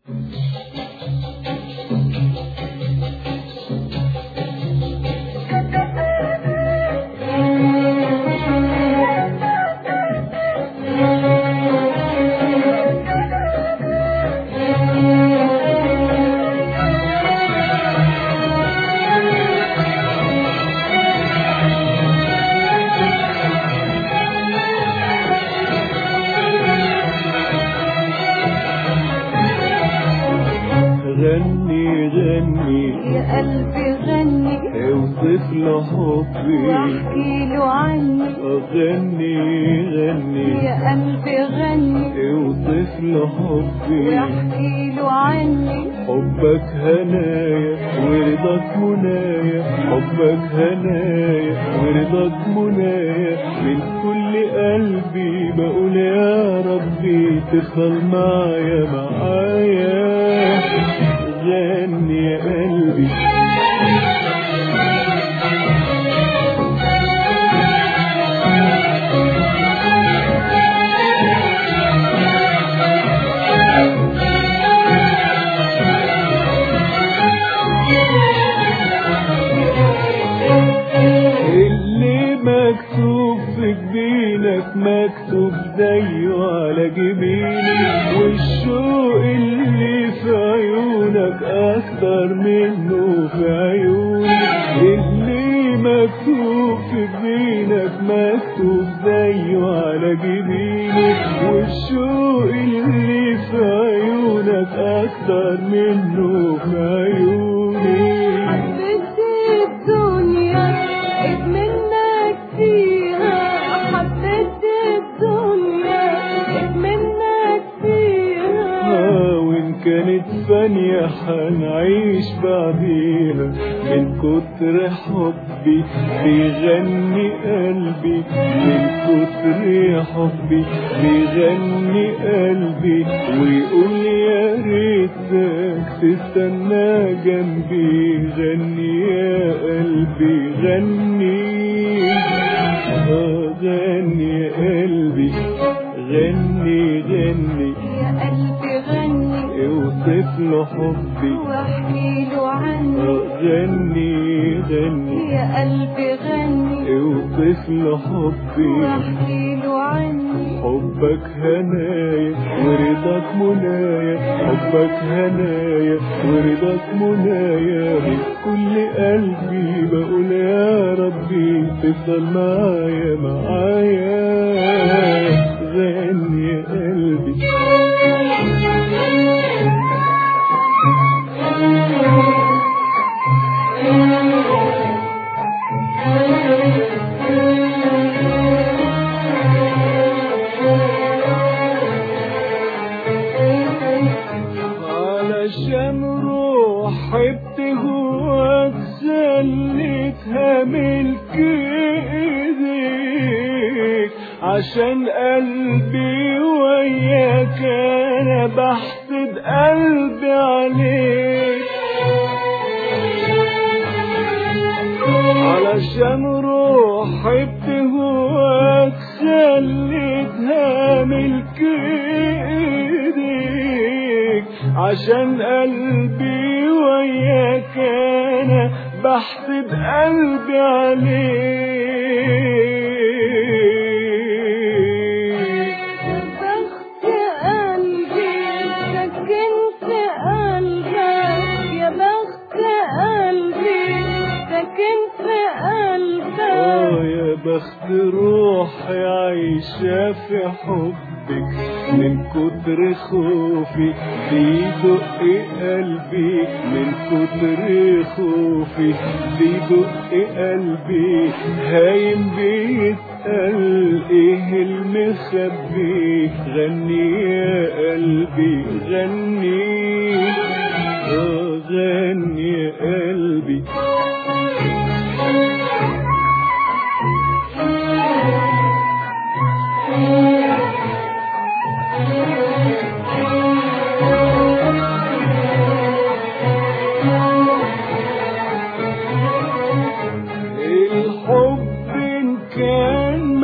غني غني يا قلبي غني اوصف له حبي واحكي له عني غني غني يا قلبي غني اوصف له حبي واحكي له عني حبك هنايا ورضاك منايا حبك هنايا ورضاك منايا من كل قلبي بقول يا ربي تفضل معايا معايا غني يا قلبي اللي مكتوب في جبينك مكتوب زيه على جبيني والشوق اللي في عيونك اكتر منه في عيوني اللي مكتوب في جبينك مكتوب زيه على جبيني والشوق اللي في عيونك اكتر منه في عيوني حبيت الدنيا اتمنى فيها حبيت الدنيا اتمنى فيها آه، وإن كانت فانية حنعيش بعديها من كتر حبي بيغني قلبي من كتر حبي بيغني قلبي ويقول يا ريتك تستنى جنبي غني يا قلبي غني آه، غني يا قلبي غني غني يا قلبي غني اوصف له حبي واحكي له عني غني غني يا قلبي غني اوصف له حبي واحكي له عني حبك هنايا ورضاك منايا حبك هنايا ورضاك منايا من كل قلبي بقول يا ربي تفضل معايا معايا غني يا قلبي علشان روحي بتهواك سلتها ملك ايديك عشان قلبي وياك انا بحسد قلبي عليك علشان روحي بتهواك خليتها ملك ايديك عشان قلبي وياك انا بحسد قلبي عليك بخت قلبي سكنت قلبك يا بخت قلبي سكنت قلبك اه يا بخت روحي عايشة في حبك من كتر خوفي بيدق قلبي من كتر خوفي بيدق قلبي هايم بيسأل ايه المخبي غني يا قلبي غني اه غني يا قلبي الحب إن كان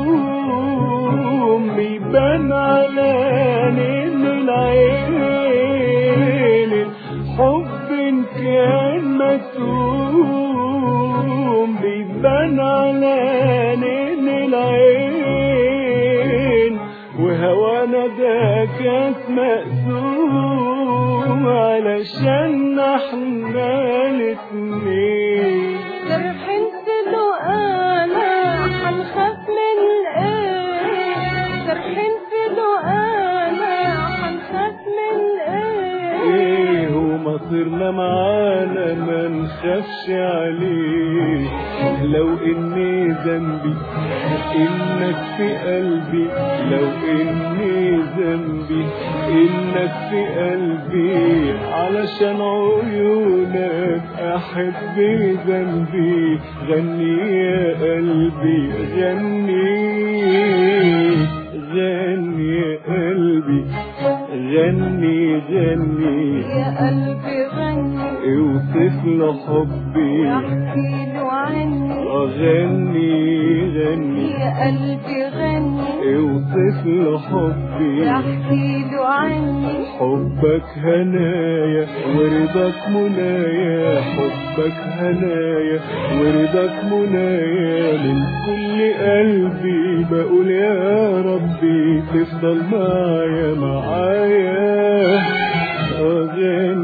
مكتوم بيبان على عين العين كاس مقسوم علشان احنا الاتنين جرح انتلو انا هنخاف من ايه جرح انتلو انا هنخاف من ايه ايه ومصيرنا معانا ما نخافش عليه لو اني ذنبي انك في قلبي لو اني ذنبي انك في قلبي علشان عيونك احب ذنبي غني يا قلبي غني غني يا قلبي غني غني يا قلبي غني اوصف له حبي احكي له عني غني غني يا قلبي غني اوصف له حبي احكي له عني حبك هنايا ورضاك منايا حبك هنايا ورضاك منايا من كل قلبي بقول يا ربي تفضل معايا معايا أغني